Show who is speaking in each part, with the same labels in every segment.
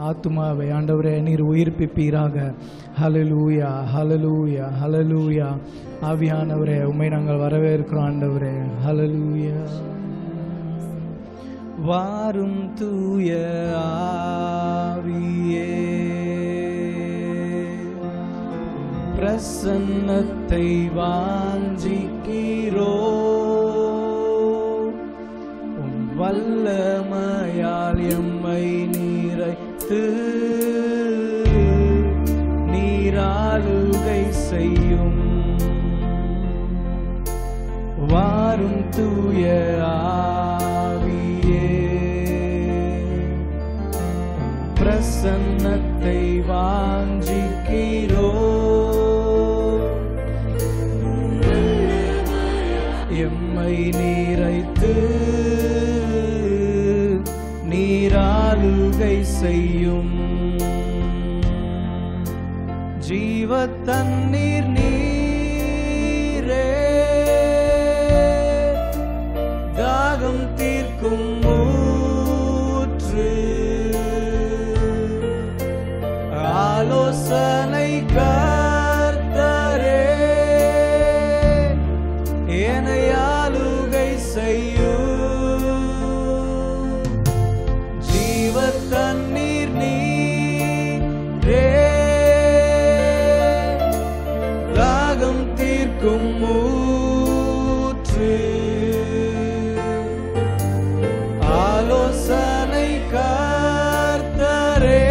Speaker 1: ஆத்துமாவை ஆண்டவரே நீர் உயிர்ப்பிப்பீராக ஹலலூயா ஹலலூயா ஹலலூயா ஆவியானவரே உண்மை நாங்கள் வரவேற்கிறோம் ஆண்டவரே ஹலலூயா வாரும் தூய ஆவியே பிரசன்னத்தை வாஞ்சிக்கிறோ உம் வல்லமையால் எம்மை நீரைத்து நீராளுகை செய்யும் வாரும் தூய ஆவியே உம் பிரசன்னத்தை வாஞ்சிக்கிறோ எம்மை நீரைத்து நீராளுகை செய்யும் ஜீவ தண்ணீர் நீரே தாகம் தீர்க்கும் ஊற்று ஆலோசனை கர்த்தரே எனையாளுகை செய்யும் ஜீவ தண்ணீர் நீரே தாகம் தீர்க்கும் ஊற்று ஆலோசனை கர்த்தரே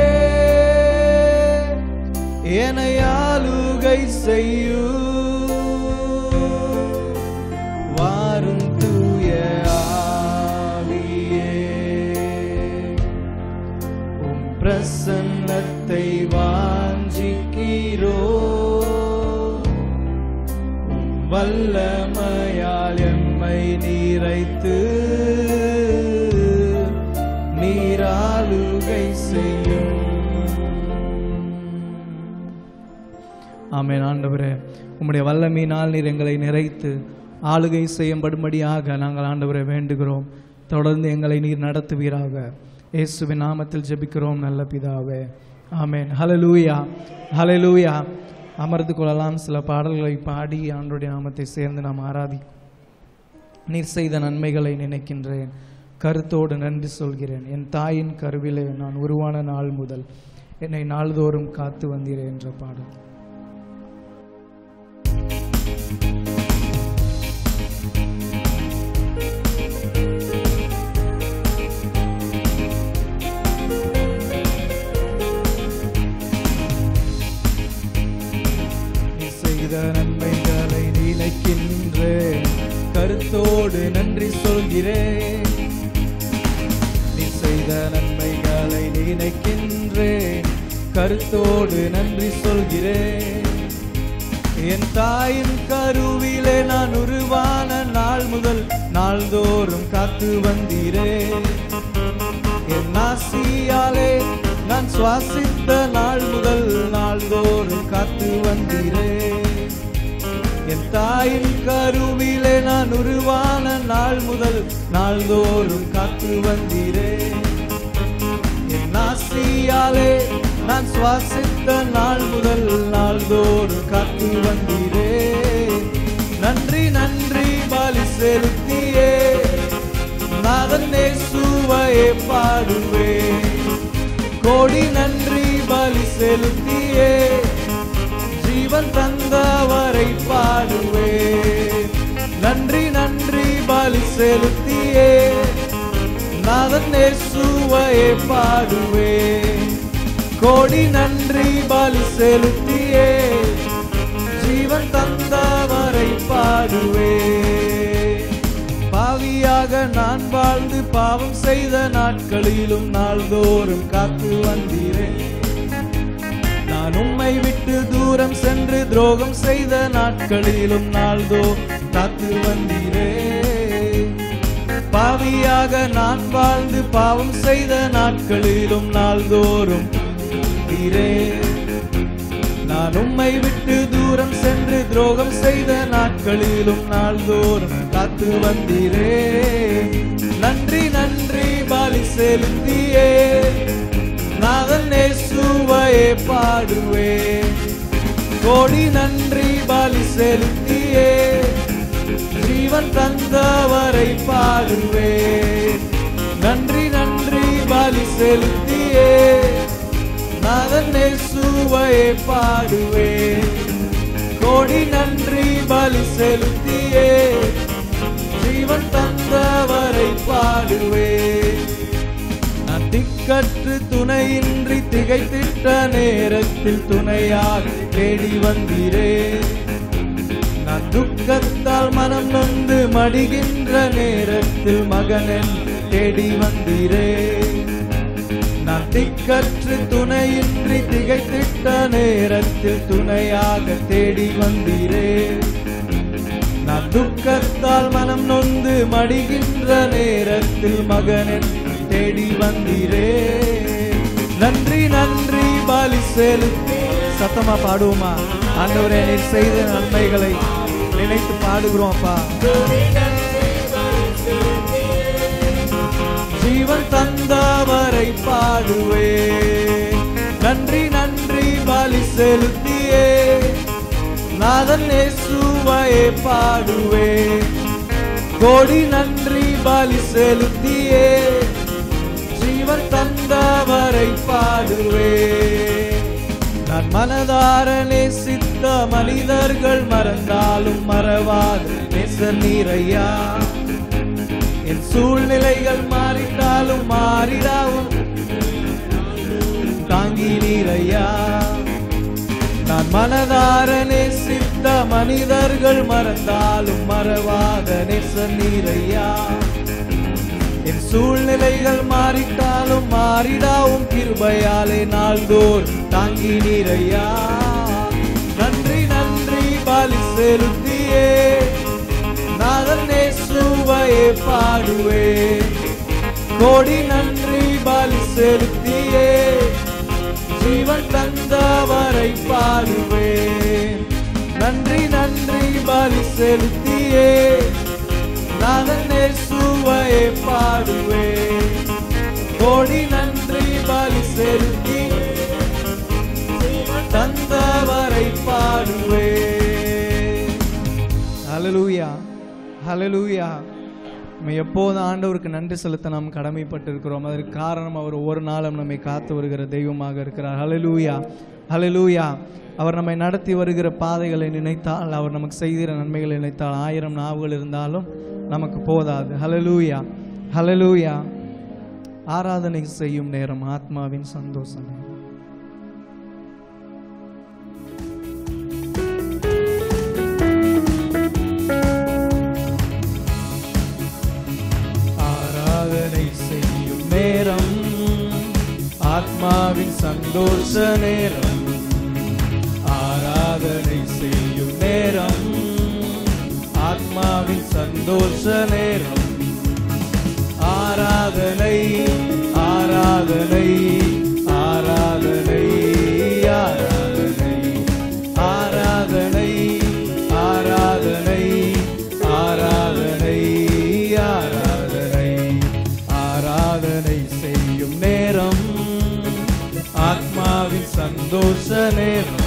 Speaker 1: எனையாளுகை செய்யும் வாரும் தூய ஆவியே உம் பிரசன்னத்தை வாஞ்சிக்கிறோ உம் வல்லமையால் எம்மை நீரைத்து நீராளுகை செய்யும் ஆமென் ஆண்டவரே உம்முடைய வல்லமையினால் நீர் எங்களை நிறைத்து ஆளுகை செய்யும்படும்படியாக நாங்கள் ஆண்டவரை வேண்டுகிறோம் தொடர்ந்து எங்களை நீர் நடத்துவீராக இயேசுவின் நாமத்தில் ஜெபிக்கிறோம் நல்ல பிதாவே ஆமென் ஹalleluya ஹalleluya அமர்ந்து கொள்ளலாம் சில பாடல்களை பாடி ஆண்டவருடைய நாமத்தை சேர்ந்து நாம் ஆராதி நீர் செய்த நன்மைகளை நினைக்கின்றேன் கருத்தோடு நன்றி சொல்கிறேன் என் தாயின் கருவிலே நான் உருவான நாள் முதல் என்னை நாள்தோறும் காத்து வந்தீரே என்ற பாடல் நீ செய்த நன்மைகளை நினைக்கின்றேன் கருத்தோடு நன்றி சொல்கிறேன் நீ செய்த நன்மைகளை நினைக்கின்றேன் கருத்தோடு நன்றி சொல்கிறேன் என் தாயின் கருவிலே நான் உருவான நாள் முதல் நாள்தோறும் காத்து வந்தீரேன் என் நாசியாலே நான் சுவாசித்த நாள் முதல் நாள்தோறும் காத்து வந்தீரேன் என் தாயின் கருவிலே நான் உருவான நாள் முதல் நாள்தோறும் காத்து வந்தீரேன் என் நாசியாலே நான் சுவாசித்த நாள் முதல் நாள்தோறும் காத்து வந்தீரேன் நன்றி நன்றி பலி செலுத்தியே நாதன் சுவையே பாடுவேன் கோடி நன்றி பலி செலுத்தியே ஜீவன் தந்தவரை பாடுவேன் நன்றி நன்றி பலி செலுத்தியே நாதன் சுவையே பாடுவேன் கோடி நன்றி பலி செலுத்தியே ஜீவன் தந்தவரை பாடுவேன் பாவியாக நான் வாழ்ந்து பாவம் செய்த நாட்களிலும் நாள்தோறும் காத்து வந்தீரேன் நான் உம்மை விட்டு தூரம் சென்று துரோகம் செய்த நாட்களிலும் நாள்தோ காத்து வந்தீரே பாவியாக நான் வாழ்ந்து பாவம் செய்த நாட்களிலும் நாள்தோறும் தீரே நான் உம்மை விட்டு தூரம் சென்று துரோகம் செய்த நாட்களிலும் நாள்தோறும் காத்து வந்தீரே நன்றி நன்றி பாலி செலுத்தியே நாதன் இயேசுவையே பாடுவேன் கோடி நன்றி பலி செலுத்தியே ஜீவன் தந்தவரை பாடுவேன் நன்றி நன்றி பலி செலுத்தியே நாதன் இயேசுவையே பாடுவேன் கோடி நன்றி பலி செலுத்தியே ஜீவன் தந்தவரை பாடுவேன் நான் திக்கற்று துணையின்றி திகைத்திட்ட நேரத்தில் துணையாக தேடி வந்தீரே நான் துக்கத்தால் மனம் நொந்து மடிகின்ற நேரத்தில் மகனன் தேடி வந்தீரே நான் திக்கற்று துணையின்றி திகைத்திட்ட நேரத்தில் துணையாக தேடி வந்தீரே நான் துக்கத்தால் மனம் நொந்து மடிகின்ற நேரத்தில் மகனன் தேடி வந்தீரே நன்றி நன்றி பலி செலுத்தி சத்தமா பாடுவோமா ஆண்டவரே நீர் செய்த நன்மைகளை நினைத்து பாடுகிறோம் அப்பா ஜீவன் தந்தவரை பாடுவே நன்றி நன்றி பலி செலுத்தியே நாதன் இயேசுவையே பாடுவே கோடி நன்றி பலி செலுத்தியே ஜீவன் தந்தவரை பாடுவே நான் மனதார நேசித்த மனிதர்கள் மறந்தாலும் மறவாத நேசர் நீரையா என் சூழ்நிலைகள் மாறிட்டாலும் மாறிடாவும் தாங்கி நீரையா நான் மனதார நேசித்த மனிதர்கள் மறந்தாலும் மறவாத நேச நீரையா என் சூழ்நிலைகள் மாறிட்டாலும் மாறிடாவும் கிருபையாலே நாள்தோர் தாங்கி நீரையா நன்றி நன்றி பலி செலுத்தியே நாதன் நேசுவையே பாடுவே கோடி நன்றி பலி செலுத்தியே ஜீவன் தந்தவரை பாடுவே நன்றி நன்றி பலி செலுத்தியே நாதன் நேசுவையே பாடுவே கோடி நன்றி பலி செலுத்தி தந்தவரை பாடுவே ஹalleluya ஹalleluya நம்ம எப்போதும் ஆண்டவருக்கு நன்றி செலுத்த நாம் கடமைப்பட்டிருக்கிறோம் அதற்கு காரணம் அவர் ஒவ்வொரு நாளும் நம்மை காத்து வருகிற தெய்வமாக இருக்கிறார் ஹalleluya ஹalleluya அவர் நம்மை நடத்தி வருகிற பாதைகளை நினைத்தால் அவர் நமக்கு செய்கிற நன்மைகளை நினைத்தால் ஆயிரம் நாவுகள் இருந்தாலும் நமக்கு போதாது ஹalleluya ஹalleluya ஆராதனை செய்யும் நேரம் ஆத்மாவின் சந்தோஷம் நேரம். ஆராதனை செய்யும் நேரம் ஆத்மாவின் சந்தோஷ நேரம் ஆராதனை செய்யும் நேரம் ஆத்மாவின் சந்தோஷ நேரம் ஆராதனை ஆராதனை ஆராதனை ஆராதனை ஆராதனை ஆராதனை ஆராதனை ஆராதனை ஆராதனை செய்யும் நேரம் ஆத்மாவின் சந்தோஷ நேரம்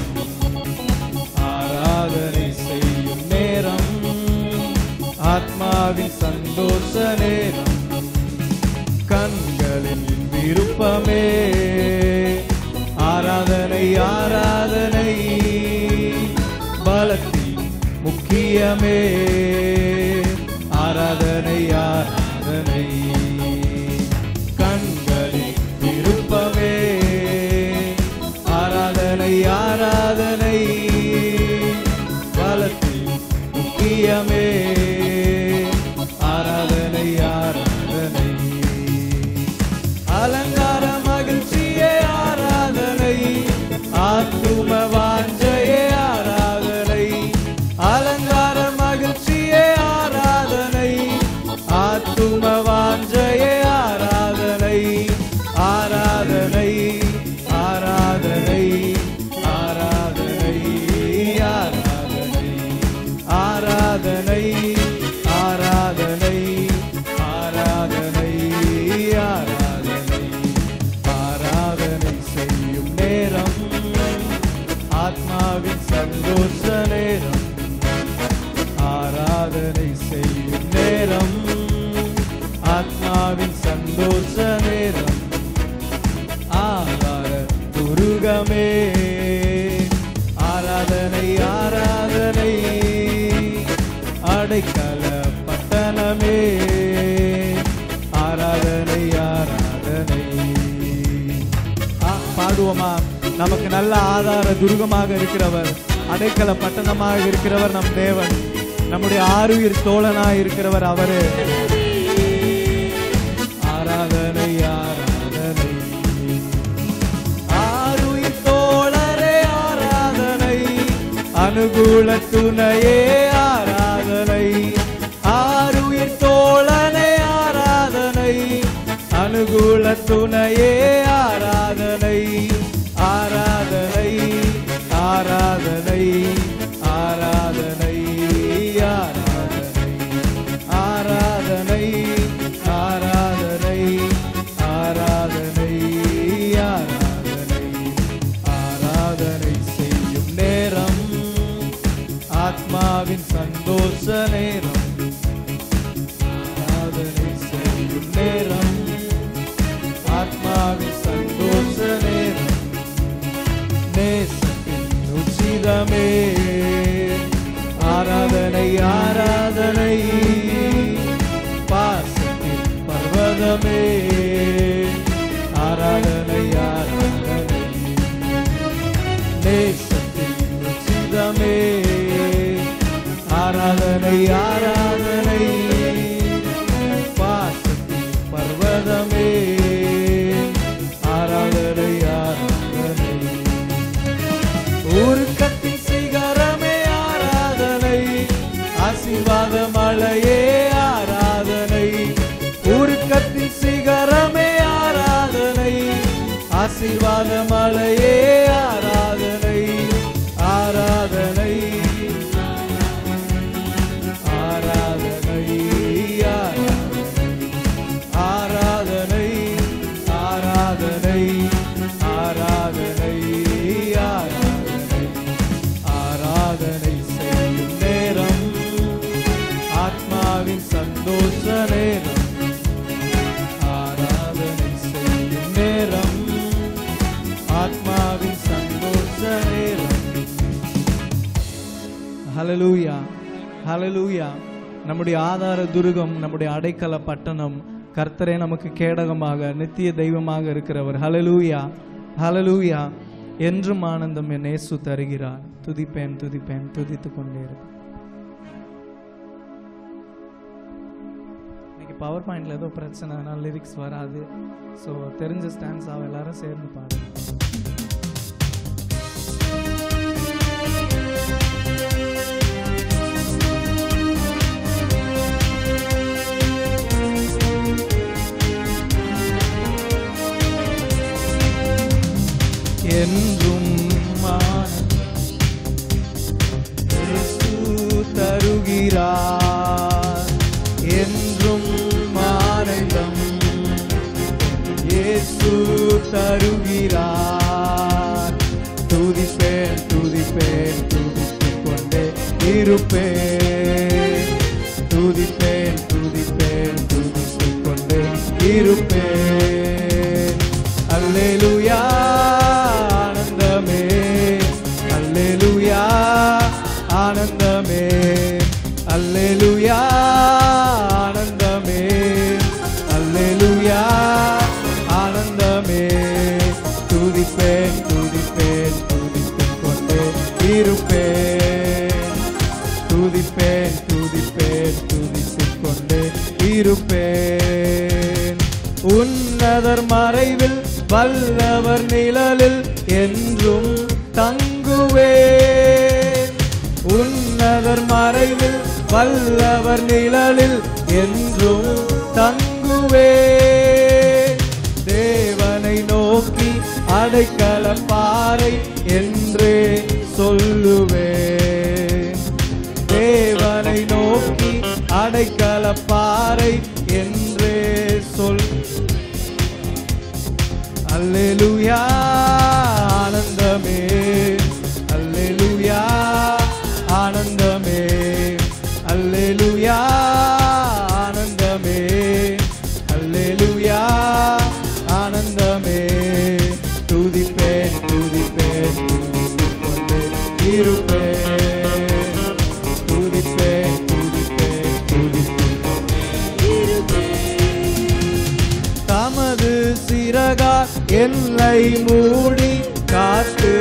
Speaker 1: ஆராதனை செய்யும் நேரம் ஆத்மாவின் சந்தோஷ நேரம் கண்களின் விருப்பமே ஆராதனை ஆராதனை பலத்தின் முக்கியமே ஆராதனை ஆராதனை கண்களின் விருப்பமே ஆராதனை ஆராதனை பலத்தின் முக்கியமே ஆராதனை ஆராதனை அலங்கார மகிழ்ச்சியே ஆராதனை ஆத்தும வாஞ்சையே ஆராதனை அலங்கார மகிழ்ச்சியே ஆராதனை ஆத்தும வாஞ்சையே ஆராதனை ஆராதனை ஆராதனை ஆராதனை ஆராதனை ஆராதனை ஆத்மாவின் சந்தோஷ நேரம் ஆராதனை செய்யும் நேரம் ஆத்மாவின் சந்தோஷ நேரம் ஆதார துருகமே ஆராதனை ஆராதனை அடைக்கல பட்டணமே ஆராதனை ஆராதனை ஆ, பாடுவோமா நமக்கு நல்ல ஆதார துருகமாக இருக்கிறவர் அடைக்கல பட்டணமாக இருக்கிறவர் நம் தேவன் நம்முடைய ஆருயிர் தோழனாய் இருக்கிறவர் அவரு ஆராதனை ஆராதனை ஆருயிர் தோழரே ஆராதனை அனுகூல துணையே ஆராதனை ஆருயிர் தோழனே ஆராதனை அனுகூல துணையே ஆராதனை ஆராதனை ஆராதனை ஆராதனை ஆராதனை ஆராதனை ஆராதனை ஆராதனை ஆராதனை ஆராதனை செய்யும் நேரம் ஆத்மாவின் சந்தோஷ நேரம் ஆராதனை செய்யும் நேரம் ஆத்மாவின் சந்தோஷ நேரம் நேசத்தின் உச்சிதமே ஆராதனை ஆராதனை பாசத்தின் பர்வதமே ஆராதனை ஆராதனை நேசத்தின் உச்சிதமே ஆராதனை ஆராதனை பாசத்தின் பர்வதமே ஆராதனை ஆராதனை ஊருக்கத்தின் சிகரமே ஆராதனை ஆசீர்வாத மழையே ஆராதனை ஊருக்கத்தின் சிகரமே ஆராதனை ஆசீர்வாத மழையே ஆராதனை ஆராதனை ஆராதனை ஆராதனை ஆராதனை ஆராதனை ஆராதனை ஆராதனை செய்யும் நேரம் ஆத்மாவின் சந்தோஷ நேரம் ஆராதனை செய்யும் நேரம் ஆத்மாவின் சந்தோஷ நேரம் ஹalleluya ஹalleluya நம்முடைய ஆதார துருகம் நம்முடைய அடைக்கல பட்டணம் கர்த்தரே நமக்கு கேடகமாக நித்திய தெய்வமாக இருக்கிறவர் ஹalleluya ஹalleluya என்றும் ஆனந்தம் என் இயேசு தருகிறார் துதிப்பேன் துதிப்பேன் துதித்து கொண்டே இருப்பேன் இன்னைக்கு பவர் பாயிண்ட்ல ஏதோ பிரச்சனை அதனால லிரிக்ஸ் வராது ஸோ தெரிஞ்ச ஸ்டான்ஸ் ஆகும் எல்லாரும் சேர்ந்து பாடுங்க என்றும் ஆனந்தம் இயேசு தருகிறார் என்றும் ஆனந்தம் இயேசு தருகிறார் துதிப்பேன் துதிப்பேன் துதித்துக் கொண்டே இருப்பேன் துதிப்பேன் துதிப்பேன் துதித்துக் கொண்டே இருப்பேன் அல்லேலூயா ஆனந்தமே அல்லேலூயா ஆனந்தமே அல்லேலூயா ஆனந்தமே அல்லேலூயா ஆனந்தமே துதிப்பேன் துதிப்பேன் துதித்துக் கொண்டே இருப்பேன் துதிப்பேன் துதிப்பேன் துதித்துக் கொண்டே இருப்பேன் உன்னதர் மறைவில் வல்லவர் நிழலில் என்றும் தங்குவேன் உன்னதர் மறைவில் வல்லவர் நிழலில் என்றும் தங்குவேன் தேவனை நோக்கி அடைக்கல பாறை என்றே சொல்லுவேன் தேவனை நோக்கி அடைக்கல பாறை என்றே சொல் அல்லேலூயா ஆனந்தமே இருப்பேன் துதிப்பேன் துதிப்பேன் துதிப்பேன் தமது சிறகா என்னை மூடி காத்து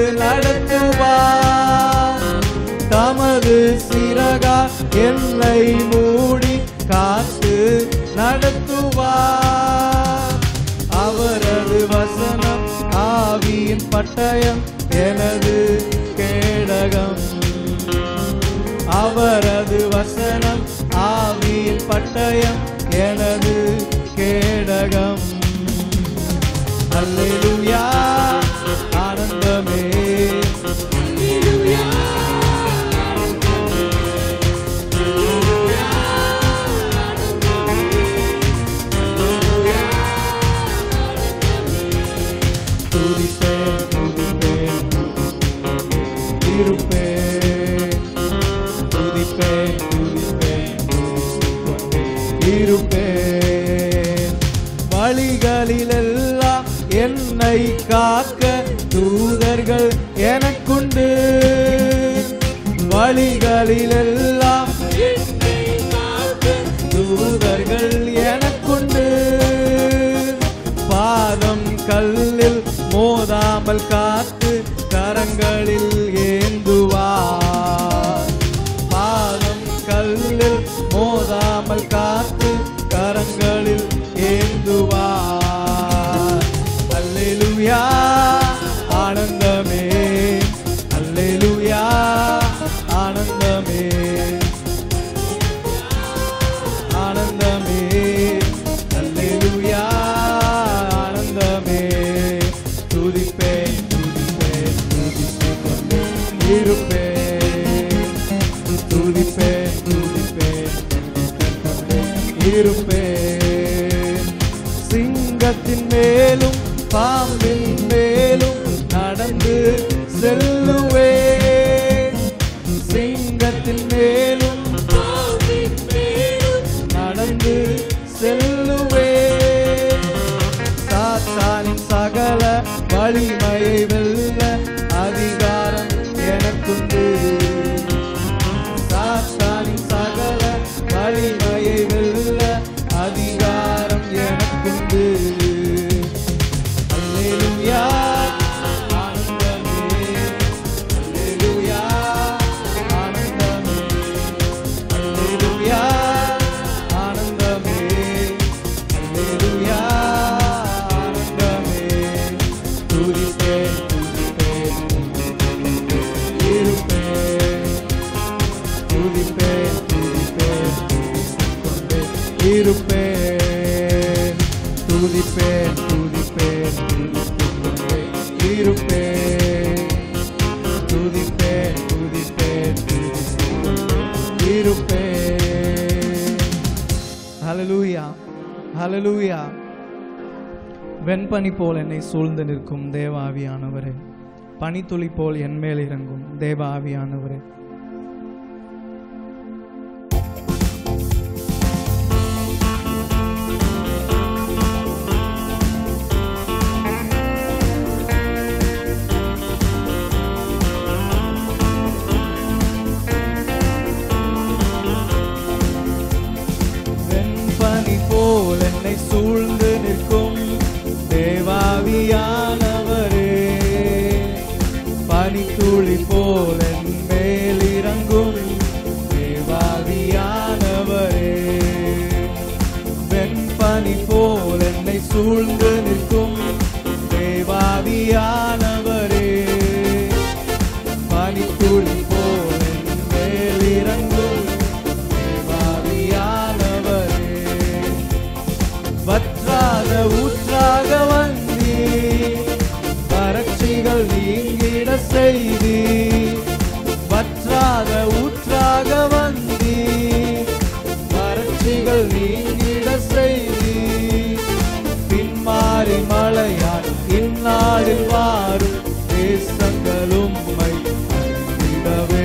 Speaker 1: நடத்துவார் தமது சிறகா என்னை மூடி காத்து நடத்துவார் அவரது வசனம் ஆவியின் பட்டயம் எனது கேடகம் அவரது வசனம் ஆவியின் பட்டயம் எனது கேடகம் அல்லேலூயா ஆனந்தமே துதிப்பேன் துதிப்பேன் இருப்பேன் துதிப்பேன் துதிப்பேன் துதித்துக்கொண்டே இருப்பேன் வழிகளிலெல்லாம் என்னை காக்க தூதர்கள் எனக்குண்டு வழிகளிலெல்லாம் தூதர்கள் எனக்குண்டு பாதம் கல்லில் மோதாமல் காத்து கரங்களில் ஏந்துவார் பாதம் கல்லில் மோதாமல் காத்து கரங்களில் ஏந்துவார் அல்லேலூயா ஆனந்தமே அல்லேலூயா ஆனந்தமே ஆனந்தமே அல்லேலூயா ஆனந்தமே துதிப்பேன் துதிப்பேன் துதித்துக் கொண்டே இருப்பேன் துதிப்பேன் துதிப்பேன் துதித்துக் கொண்டே இருப்பேன் சிங்கத்தின் மேலும் பாம்பின் மேலும் நடந்து செல்லுவேன் சிங்கத்தின் மேலும் நடந்து செல்லுவேன் சாத்தானின் சகல வலிமையை வெல்ல அதிகாரம் எனக்குண்டு சாத்தானின் சகல வலிமையை வெல்ல அதிகாரம் எனக்குண்டு அல்லேலூயா ஆனந்தமே அல்லேலூயா ஆனந்தமே அல்லேலூயா ஆனந்தமே அல்லேலூயா ஆனந்தமே துதிப்பேன் துதிப்பேன் இருப்பேன் துதிப்பேன் துதிப்பேன் துதித்துக்கொண்டே இருப்பேன் துதிப்பேன் துதிப்பேன் துதித்துக்கொண்டே இருப்பேன் துதிப்பேன் துதிப்பேன் துதித்துக்கொண்டே இருப்பேன் ஹalleluya ஹalleluya வெண்பனி போல் என்னை சூழ்ந்து நிற்கும் தேவாவியானவரே பனித்துளி போல் என் மேல் இறங்கும் தேவாவியானவரே வெண்பனி போல் என்னை சூழ்ந்து நிற்கும் தேவாவியானவரே பனித்துளி போல் என் மேல் இறங்கும் தேவாவியானவரே வெண்பனி போல் என்னை சூழ்ந்து நிற்கும் தேவாவியானவரே பனித்துளி போல் என் மேல் இறங்கும் தேவாவியானவரே வற்றாத ஊற்றாக வந்தி வறட்சிகள் நீங்கிட செய்தி வற்றாத ஊற்றாக வந்தி வறட்சிகள் நீங்கிட செய்தி பின்மாறி மழையால் இந்நாளில் வாரும் தேசங்களும் அறிந்திடவே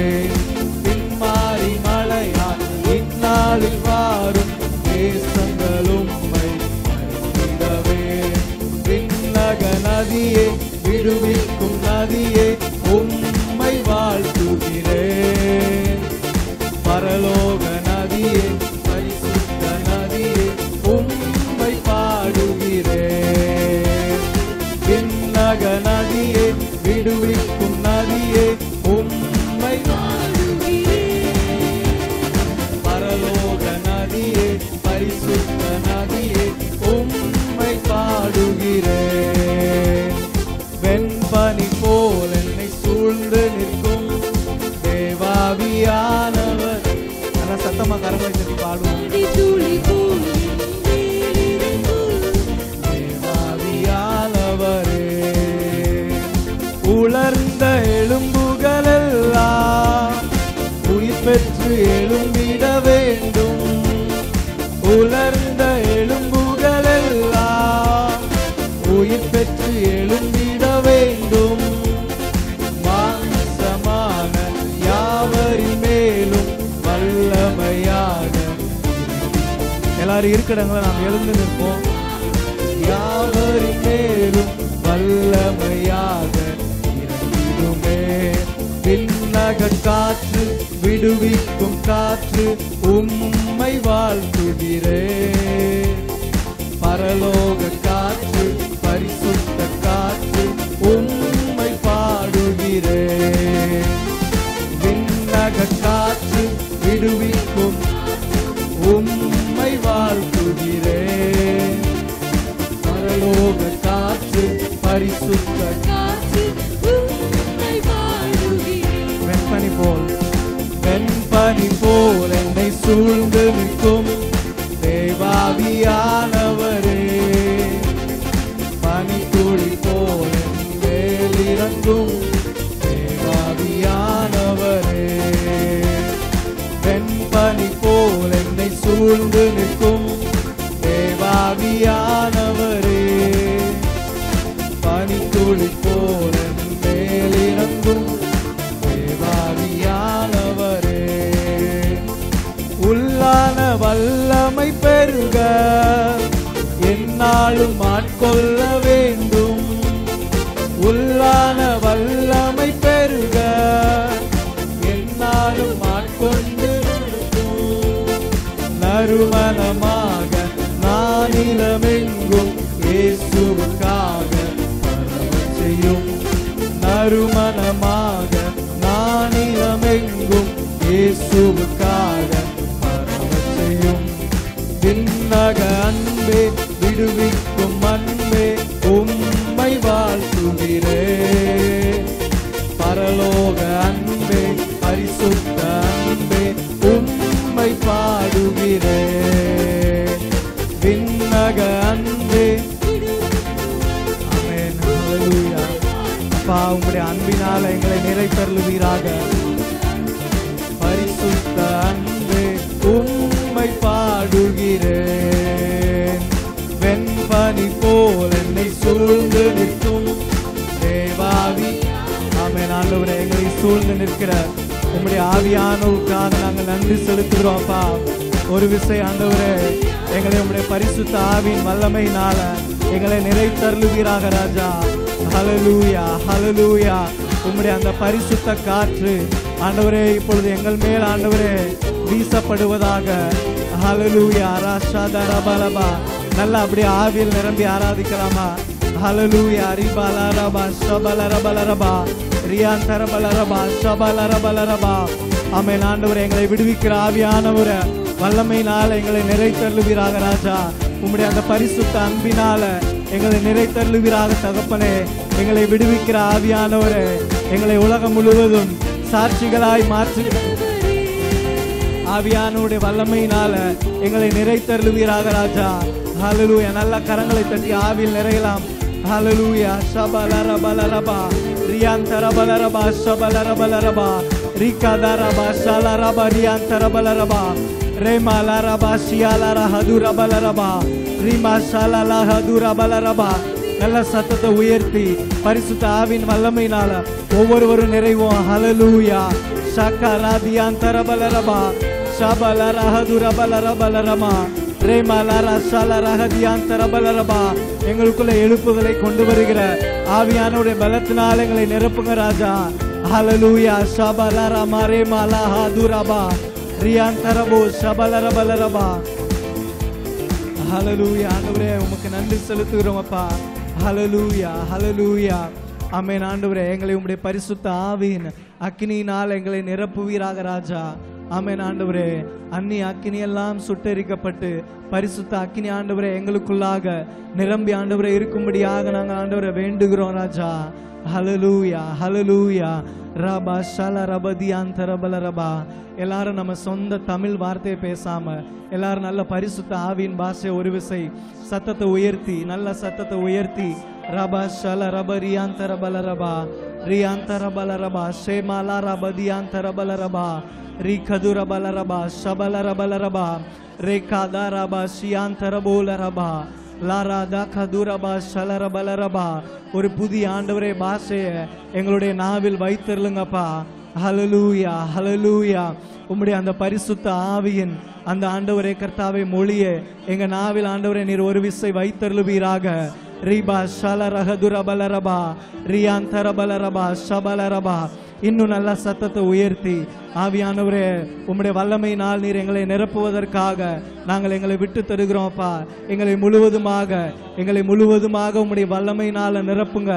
Speaker 1: பெற்று எழும்பிட வேண்டும் உலர்ந்த எலும்புகள் எல்லாம் உயிர் பெற்று எழும்பிட வேண்டும் மாம்சமான யாவரின் மேலும் வல்லமையாக எல்லாரும் இருக்கடங்களை நாம் எழுந்து நிற்போம் யாவரின் மேலும் வல்லமையாக இறங்கிடுமே விண்ணக காற்று விடுவிக்கும் காற்று உம்மை வாழ்த்துகிறே பரலோக காற்று பரிசுத்த காற்று உம்மை பாடுகிறே விண்ணக காற்று விடுவிக்கும் உம்மை வாழ்த்துகிறே பரலோக காற்று பரிசுத்த
Speaker 2: காற்று உம்மை வாழுகிறேன்
Speaker 1: வெண்பனி போல் வெண்பனி போல் என்னை சூழ்ந்து நிற்கும் தேவாவியானவரே பனித்துளி போல் என் மேல் இறங்கும் தேவாவியானவரே வெண்பனி போல் என்னை சூழ்ந்து நிற்கும் தேவாவியானவரே பனித்துளி போல மேல் இறங்கும் தேவாவியானவரே உள்ளான வல்லமை பெருக என்னாலும் ஆட்கொள்ள வேண்டும் உள்ளான வல்லமை பெருக என்னாலும் ஆட்கொண்டு நறுமணமாக நானிலமெங்கும் இயேசுவுக்காக பரவச் செய்யும் நறுமணமாக நானிலமெங்கும் இயேசுவுக்காக பரவச் செய்யும் விண்ணக அன்பே விடுவிக்கும் அன்பே உம்மை வாழ்த்துகிறே பரலோக அன்பே பரிசுத்த அன்பே உம்மை பாடுகிறே விண்ணக அன்பே ஆமென் ஹalleluya அப்பா உம்முடைய அன்பினால் எங்களை நிறைத்தருளுவீராக பரிசுத்த அன்பே உம்மை பாடுகிறேன் வெண்பனி போல் என்னை சூழ்ந்து நிற்கும் தேவாவி ஆமென் ஆண்டவரே எங்களை சூழ்ந்து நிற்கிற உம்முடைய ஆவியானவுக்காக நாங்கள் நன்றி செலுத்துகிறோம் அப்பா ஒரு விசை ஆண்டவரே எங்களை உம்முடைய பரிசுத்த ஆவியின் வல்லமையினால எங்களை நிறைத்தருளுவீராக ராஜா ஹalleluya ஹalleluya உம்முடைய அந்த பரிசுத்த காற்று ஆண்டவரே இப்பொழுது எங்கள் மேல் ஆண்டவரே வீசப்படுவதாக ஹalleluya ராஷாதா ரபலபா நல்லா அப்படியே ஆவியில் நிரம்பி ஆராதிக்கலாமா ஹalleluya ரிபாலா ரபா ஷபல ரபல ரபா ரியாந்தர பல ரபா ஷபல ரபல ரபா ஆமென் ஆண்டவரே எங்களை விடுவிக்கிற ஆவியானவரே வல்லமையினால எங்களை நிறைத்தருளுவீராக ராஜா உம்முடைய அந்த பரிசுத்த அன்பினால எங்களை நிறைத்தருளுவீராக தகப்பனே எங்களை விடுவிக்கிற ஆவியானவரே எங்களை உலகம் முழுவதும் சாட்சிகளாய் மாற்று ஆவியானவருடைய வல்லமையினால எங்களை நிறைத்தருளுவீராக ராஜா ஹalleluya நல்ல கரங்களை தட்டி ஆவியில் நிறையலாம் ஹalleluya ஷபலரபலரபா ரியாந்தரபலரபா ஷபலரபலரபா ரிகதரபா ஷலரபா ரியாந்தரபலரபா ரேமாலரபா ஷியாலரஹதுரபலரபா ரிமா ஷலலஹதுரபலரபா நல்ல சத்தத்தை உயர்த்தி பரிசுத்த ஆவின் வல்லமையினால ஒவ்வொருவரும் நிறைவோம் ஹalleluya ஷகராதியாந்தரபலரபா ஷபலரஹதுரபலரபலரமா ரேமலரா ஷலரஹதியாந்தரபலரபா எங்களுக்குள்ள எழுப்புதலை கொண்டு வருகிற ஆவியானுடைய பலத்தினால் எங்களை நிரப்புங்க ராஜா ஹalleluya ஷபலரமா ரேமலா ஹதுரபா ரியாந்தரபோ ஷபலரபலரபா ஹalleluya ஆண்டவரே உமக்கு நன்றி செலுத்துகிறோம் அப்பா ஹalleluya ஹalleluya ஆமென் ஆண்டவரே எங்களை உம்முடைய பரிசுத்த ஆவியின் அக்கினியினால் எங்களை நிரப்புவீராக ராஜா ஆமென் ஆண்டவரே அன்னி அக்கினி எல்லாம் சுட்டெரிக்கப்பட்டு பரிசுத்த அக்கினி ஆண்டவரே எங்களுக்குள்ளாக நிரம்பி ஆண்டவரே இருக்கும்படியாக நாங்கள் ஆண்டவரை வேண்டுகிறோம் ராஜா ஹalleluya ஹalleluya ரபா ஷல ரபதியாந்த ரபல ரபா எல்லாரும் நம்ம சொந்த தமிழ் வார்த்தையை பேசாம எல்லாரும் நல்ல பரிசுத்த ஆவியின் பாஷை ஒரு விசை சத்தத்தை உயர்த்தி நல்ல சத்தத்தை உயர்த்தி ரப ஷல ரப ரியாந்தர பல ரபா ரியாந்தர பல ரபா ஷேமாலா ரப தியாந்தர பல ரபா ரி கதுர பல ரபா ஷபல ரபல ரபா ரே காதா ரபா ஷியாந்தர போல ரபா லாராதா கதுரபா ஷலர பலரபா ஒரு புதிய ஆண்டவரே பாஷைய எங்களுடைய நாவில் வைத்திருளுங்கப்பா ஹலலூயா ஹலலூயா உம்முடைய அந்த பரிசுத்த ஆவியின் அந்த ஆண்டவரே கர்த்தாவை மொழியே எங்க நாவில் ஆண்டவரே நீர் ஒரு விசை வைத்தருளுவீராக ரீபா ஷலரஹதுர பலரபா ரியாந்தர பலரபா ஷபலரபா இன்னும் நல்ல சத்தத்தை உயர்த்தி ஆவியானவரே உம்முடைய வல்லமையினால் நீர் எங்களை நிரப்புவதற்காக நாங்கள் எங்களை விட்டு தருகிறோம்ப்பா எங்களை முழுவதுமாக எங்களை முழுவதுமாக உம்முடைய வல்லமையினால நிரப்புங்க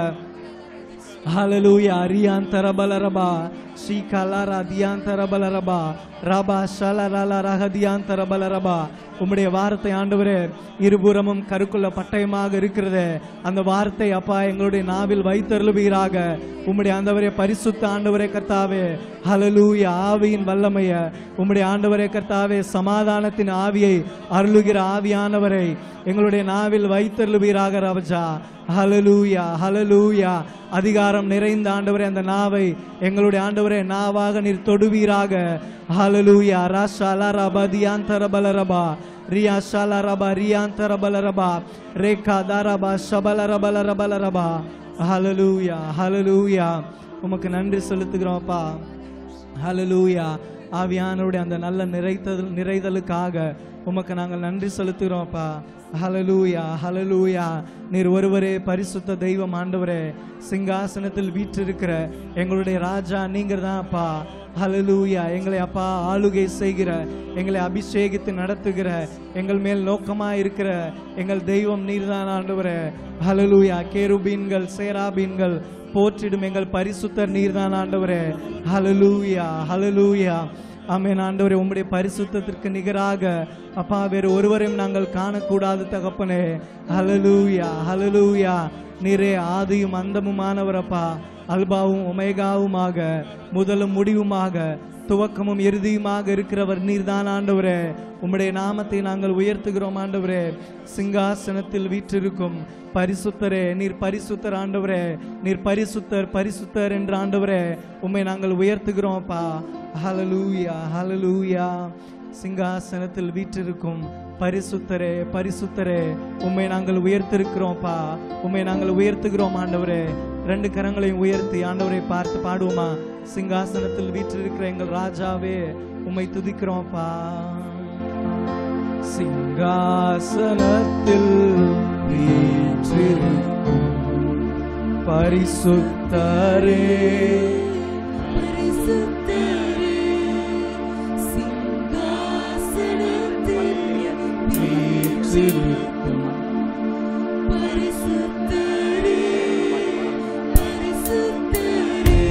Speaker 1: ஹalleluya அரியாந்தர பலரபா ஸ்ரீகலாரா தியாந்தர பலரபா ரபா ஷலரல ரஹதியாந்தர பலரபா உம்முடைய வார்த்தை ஆண்டவரே இருபுறமும் கருக்குள்ள பட்டயமாக இருக்கிறது அந்த வார்த்தை அப்பா எங்களுடைய நாவில் வைத்தருளுவீராக உம்முடைய ஆண்டவரே பரிசுத்த ஆண்டவரே கர்த்தாவே ஹalleluya ஆவியின் வல்லமைய உம்முடைய ஆண்டவரே கர்த்தாவே சமாதானத்தின் ஆவியை அருளுகிற ஆவியானவரை எங்களுடைய நாவில் வைத்தருளுவீராக ராஜா ஹலலூயா ஹலலூயா அதிகாரம் நிறைந்த ஆண்டவரே அந்த நாவை எங்களுடைய ஆண்டவரே நாவாக நீர் தொடுவீராக ஹலலூயா ராஷாலா ரபா தியாந்தர பலரபா ரியா ஷாலா ரபா ரியாந்தர பலரபா ரேகா தாரபா ஷபல ரபல ரபல ரபா ஹலலூயா ஹலலூயா உமக்கு நன்றி செலுத்துகிறோம்ப்பா ஹalleluya ஆவியானவருடைய அந்த நல்ல நிறைத்தல் நிறைதலுக்காக உமக்கு நாங்கள் நன்றி செலுத்துகிறோம்ப்பா ஹalleluya ஹalleluya நீர் ஒருவரே பரிசுத்த தெய்வம் ஆண்டவரே சிங்காசனத்தில் வீற்றிருக்கிற எங்களுடைய ராஜா நீங்க தான்ப்பா ஹalleluya எங்களை அப்பா ஆளுகை செய்கிற எங்களை அபிஷேகித்து நடத்துகிற எங்கள் மேல் நோக்கமா இருக்கிற எங்கள் தெய்வம் நீர்தான் ஆண்டவரே ஹalleluya கேருபீன்கள் சேராபீன்கள் போற்றிடும் எங்கள் பரிசுத்தர் நீர்தான் ஆண்டவரே ஹalleluya ஹalleluya ஆமென் ஆண்டவரே உம்முடைய பரிசுத்தத்திற்கு நிகராக அப்பா வேறு ஒருவரையும் நாங்கள் காணக்கூடாது தகப்பனே ஹalleluya ஹalleluya நீரே ஆதியும் அந்தமுமானவரப்பா அல்பாவும் ஒமேகாவுமாக முதலும் முடிவுமாக துவக்கமும் இறுதியுமாக இருக்கிறவர் நீர்தான் ஆண்டவரே உம்முடைய நாமத்தை நாங்கள் உயர்த்துகிறோம் ஆண்டவரே சிங்காசனத்தில் வீற்றிருக்கும் பரிசுத்தரே நீர் பரிசுத்தர் ஆண்டவரே நீர் பரிசுத்தர் பரிசுத்தர் என்ற ஆண்டவரே உம்மை நாங்கள் உயர்த்துகிறோம்ப்பா ஹalleluya ஹalleluya சிங்காசனத்தில் வீற்றிருக்கும் பரிசுத்தரே பரிசுத்தரே உம்மை நாங்கள் உயர்த்திருக்கிறோம்ப்பா உம்மை நாங்கள் உயர்த்துகிறோம் ஆண்டவரே ரெண்டு கரங்களையும் உயர்த்தி ஆண்டவரை பார்த்து பாடுவோமா சிங்காசனத்தில் வீற்றிருக்கிற எங்கள் ராஜாவே உம்மை துதிக்கிறோம்ப்பா சிங்காசனத்தில் வீற்றிருக்கும் பரிசுத்தரே
Speaker 2: பரிசுத்தரே சிங்காசனத்தில்
Speaker 1: வீற்றிருக்கும்
Speaker 2: பரிசுத்தரே பரிசுத்தரே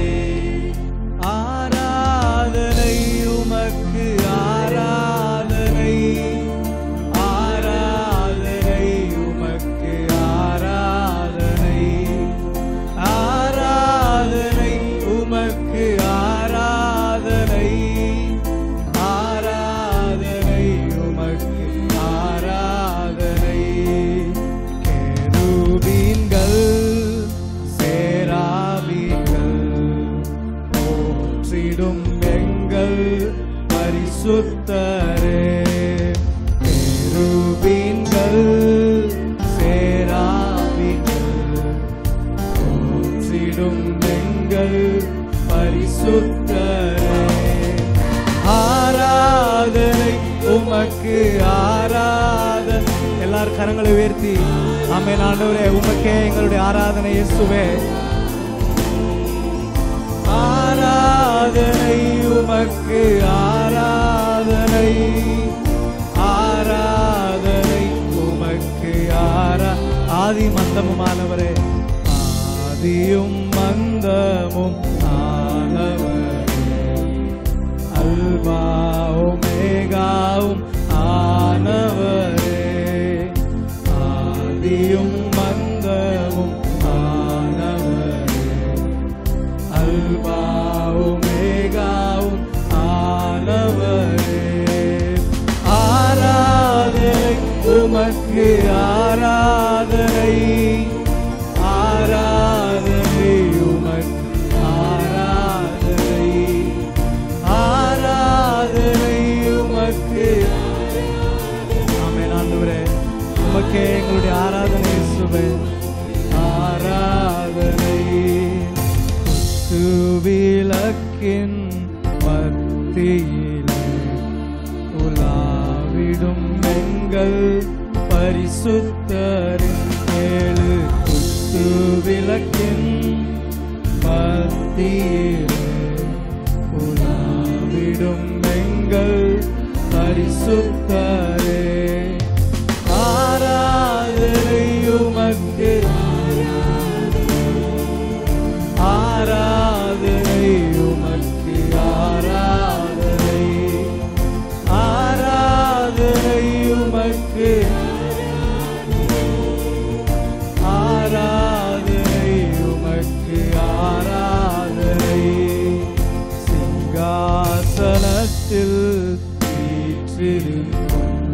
Speaker 1: ஆராதனை உமக்கு ஆராதனை ஆராதனை உமக்கு ஆராதனை ஆராதனை உமக்கு ஆராதனை ஆராதனை உமக்கு ஆராதனை கேருபீன்கள் சேராபீன்கள் போற்றிடும் எங்கள் பரிசுத்தரே கேருபீன்கள் சேராபீன்கள் போற்றிடும் எங்கள் பரிசுத்தரே ஆராதனை உமக்கு ஆராதனை எல்லாரும் கரங்களை உயர்த்தி ஆமென் ஆண்டவரே உமக்கே எங்களுடைய ஆராதனை இயேசுவே ஆராதனை உமக்கு ஆராதனை ஆராதனை உமக்கு ஆரா ஆதி மந்தமுமானவரே ஆதியும் மந்தமும் ஆனவரே அல்பாவும் மேகாவும் ஆனவரே ஆதியும் மந்தமும் ஆனவரே அல்பாவும் மேகாவும் ஆனவரே ஆராதனை உமக்கு ஆராதனை உமக்கே எங்களுடைய ஆராதனை இயேசுவே ஆராதனை விளக்கின் மத்தியிலே உலாவிடும் எங்கள் பரிசுத்தரின் ஏழு குத்து விளக்கின் மத்தியிலே உலாவிடும் எங்கள் பரிசுத்தரே ஆராதனை உமக்கு ஆராதனை உமக்கு ஆராதனை ஆராதனை உமக்கு ஆராதனை உமக்கு ஆராதனை சிங்காசனத்தில் வீற்றிருக்கும்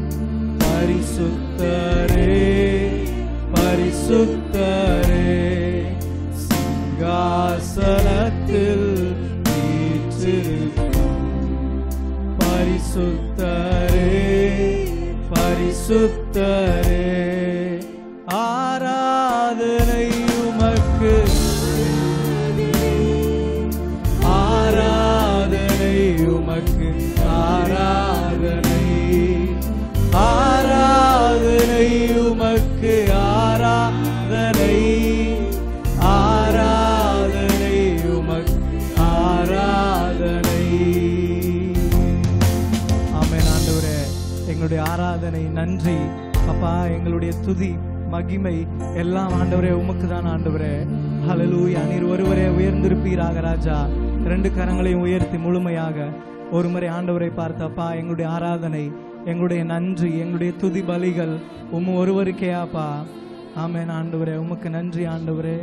Speaker 1: பரிசுத்தரே பரிசுத்தரே சிங்காசனத்தில் வீற்றிருக்கும் பரிசுத்தரே பரிசுத்தரே ஆராதனை உமக்கு ஆராதனை உமக்கு ஆராதனை ஆராதனை உமக்கு ஆராதனை ஆராதனை உமக்கு ஆராதனை ஆமென் ஆண்டவரே எங்களுடைய ஆராதனை நன்றி அப்பா எங்களுடைய துதி மகிமை எல்லாம் ஆண்டவரே உமக்கு தான் ஆண்டவரே ஹalleluya நீர் ஒருவரே உயர்ந்திருப்பீராக ராஜா ரெண்டு கரங்களையும் உயர்த்தி முழுமையாக ஒரு முறை ஆண்டவரை பார்த்து அப்பா எங்களுடைய ஆராதனை எங்களுடைய நன்றி எங்களுடைய துதி பலிகள் உம் ஒருவருக்கே அப்பா ஆமென் ஆண்டவரே உமக்கு நன்றி ஆண்டவரே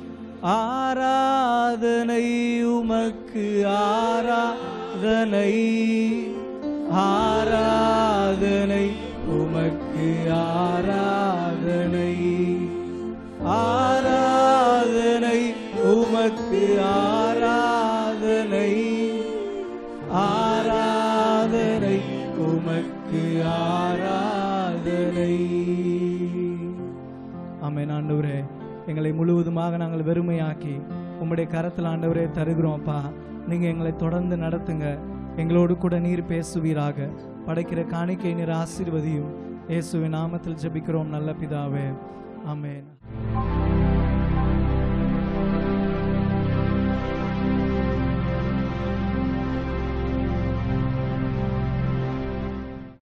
Speaker 1: ஆராதனை உமக்கு ஆராதனை ஆராதனை உமக்கு ஆராதனை ஆராதனை உமக்கு ஆராதனை ஆராதனை உமக்கு ஆராதனை ஆமென் ஆண்டவரே எங்களை முழுவதுமாக நாங்கள் வெறுமையாக்கி உம்முடைய கரத்தில் ஆண்டவரே தருகிறோம் அப்பா நீங்க எங்களை தொடர்ந்து நடத்துங்க எங்களோடு கூட நீர் பேசுவீராக படைக்கிற காணிக்கை நீர் ஆசீர்வதியும் இயேசுவின் நாமத்தில் ஜெபிக்கிறோம் நல்ல பிதாவே ஆமென்